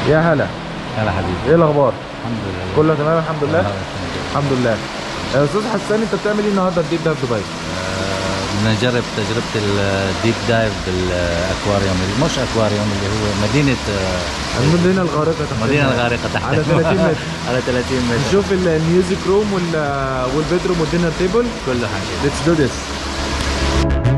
يا هلا هلا حبيبي ايه الاخبار الحمد لله كله تمام الحمد لله آه، الحمد لله. الحمد لله يا استاذ حسان انت بتعمل ايه النهارده في ديب دايف دبي آه، بدنا نجرب تجربة الديب دايف بالاكواريوم مش اكواريوم اللي هو مدينة آه، المدينه الغارقه تحت مدينة الماء. الغارقة تحت على 30 متر على 30 متر نشوف الميوزك روم وال والبيدروم والدينر تيبل كله حاجة ليتس دو ذس